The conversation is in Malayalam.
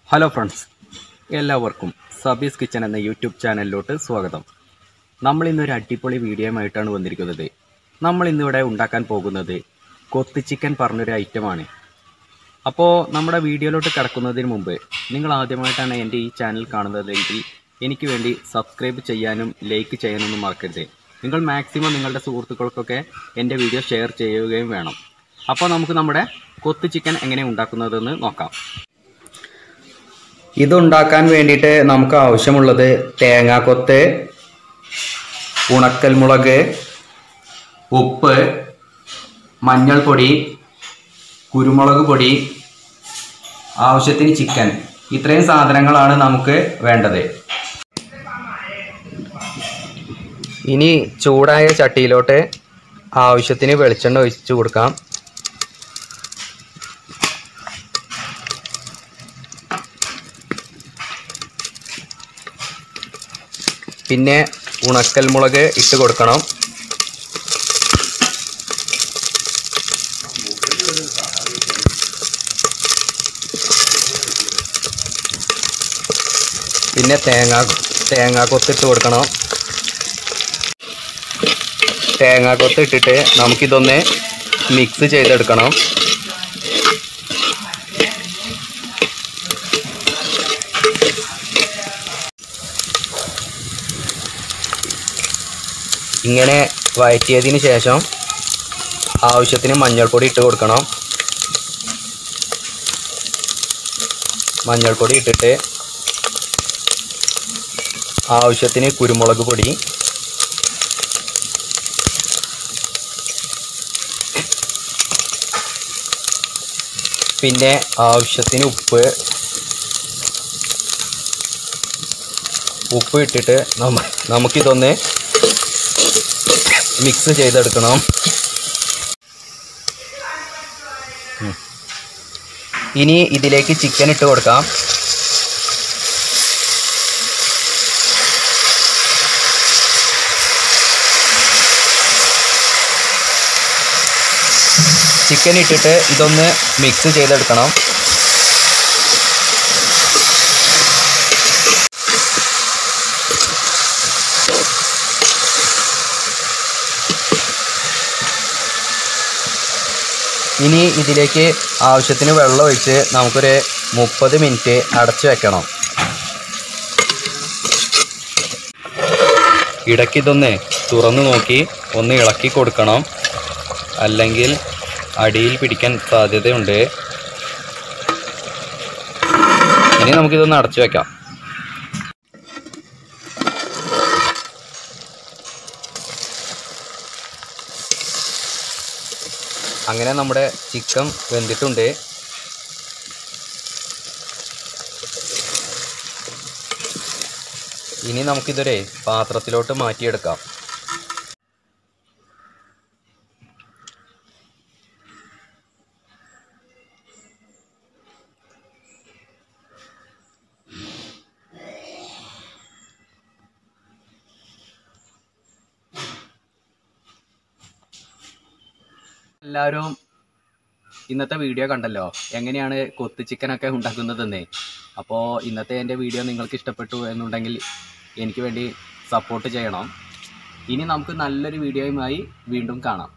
ഹലോ ഫ്രണ്ട്സ് എല്ലാവർക്കും സബീസ് കിച്ചൺ എന്ന യൂട്യൂബ് ചാനലിലോട്ട് സ്വാഗതം നമ്മൾ ഇന്നൊരു അടിപൊളി വീഡിയോയുമായിട്ടാണ് വന്നിരിക്കുന്നത് നമ്മൾ ഇന്നിവിടെ ഉണ്ടാക്കാൻ പോകുന്നത് കൊത്ത് ചിക്കൻ പറഞ്ഞൊരു ഐറ്റമാണ് അപ്പോൾ നമ്മുടെ വീഡിയോയിലോട്ട് കിടക്കുന്നതിന് മുമ്പ് നിങ്ങൾ ആദ്യമായിട്ടാണ് എൻ്റെ ഈ ചാനൽ കാണുന്നതെങ്കിൽ എനിക്ക് വേണ്ടി സബ്സ്ക്രൈബ് ചെയ്യാനും ലൈക്ക് ചെയ്യാനൊന്നും മറക്കരുത് നിങ്ങൾ മാക്സിമം നിങ്ങളുടെ സുഹൃത്തുക്കൾക്കൊക്കെ എൻ്റെ വീഡിയോ ഷെയർ ചെയ്യുകയും വേണം അപ്പോൾ നമുക്ക് നമ്മുടെ കൊത്ത് ചിക്കൻ എങ്ങനെ ഉണ്ടാക്കുന്നതെന്ന് നോക്കാം ഇതുണ്ടാക്കാൻ വേണ്ടിയിട്ട് നമുക്ക് ആവശ്യമുള്ളത് തേങ്ങാക്കൊത്ത് ഉണക്കൽ മുളക് ഉപ്പ് മഞ്ഞൾപ്പൊടി കുരുമുളക് പൊടി ആവശ്യത്തിന് ചിക്കൻ ഇത്രയും സാധനങ്ങളാണ് നമുക്ക് വേണ്ടത് ഇനി ചൂടായ ചട്ടിയിലോട്ട് ആവശ്യത്തിന് വെളിച്ചെണ്ണ ഒഴിച്ചു കൊടുക്കാം പിന്നെ ഉണക്കൽ മുളക് ഇട്ട് കൊടുക്കണം പിന്നെ തേങ്ങ തേങ്ങാക്കൊത്ത് ഇട്ട് കൊടുക്കണം തേങ്ങാക്കൊത്ത് ഇട്ടിട്ട് നമുക്കിതൊന്ന് മിക്സ് ചെയ്തെടുക്കണം ഇങ്ങനെ വഴറ്റിയതിന് ശേഷം ആവശ്യത്തിന് മഞ്ഞൾപ്പൊടി ഇട്ട് കൊടുക്കണം മഞ്ഞൾപ്പൊടി ഇട്ടിട്ട് ആവശ്യത്തിന് കുരുമുളക് പൊടി പിന്നെ ആവശ്യത്തിന് ഉപ്പ് ഉപ്പ് ഇട്ടിട്ട് നമ്മ നമുക്കിതൊന്ന് മിക്സ് ചെയ്തെടുക്കണം ഉം. ഇനി ഇതിലേക്ക് ചിക്കൻ ഇട്ട് കൊടുക്കാം ചിക്കൻ ഇട്ടിട്ട് ഇതൊന്ന് മിക്സ് ചെയ്തെടുക്കണം ഇനി ഇതിലേക്ക് ആവശ്യത്തിന് വെള്ളം ഒഴിച്ച് നമുക്കൊരു മുപ്പത് മിനിറ്റ് അടച്ചു വെക്കണം ഇടയ്ക്കിതൊന്ന് തുറന്നു നോക്കി ഒന്ന് ഇളക്കി കൊടുക്കണം അല്ലെങ്കിൽ അടിയിൽ പിടിക്കാൻ സാധ്യതയുണ്ട് ഇനി നമുക്കിതൊന്ന് അടച്ചു വെക്കാം അങ്ങനെ നമ്മുടെ ചിക്കൻ വെന്തിട്ടുണ്ട് ഇനി നമുക്കിതൊരു പാത്രത്തിലോട്ട് മാറ്റിയെടുക്കാം എല്ലാവരും ഇന്നത്തെ വീഡിയോ കണ്ടല്ലോ എങ്ങനെയാണ് കൊത്ത് ചിക്കനൊക്കെ ഉണ്ടാക്കുന്നതെന്ന് അപ്പോൾ ഇന്നത്തെ എൻ്റെ വീഡിയോ നിങ്ങൾക്ക് ഇഷ്ടപ്പെട്ടു എന്നുണ്ടെങ്കിൽ എനിക്ക് വേണ്ടി സപ്പോർട്ട് ചെയ്യണം ഇനി നമുക്ക് നല്ലൊരു വീഡിയോയുമായി വീണ്ടും കാണാം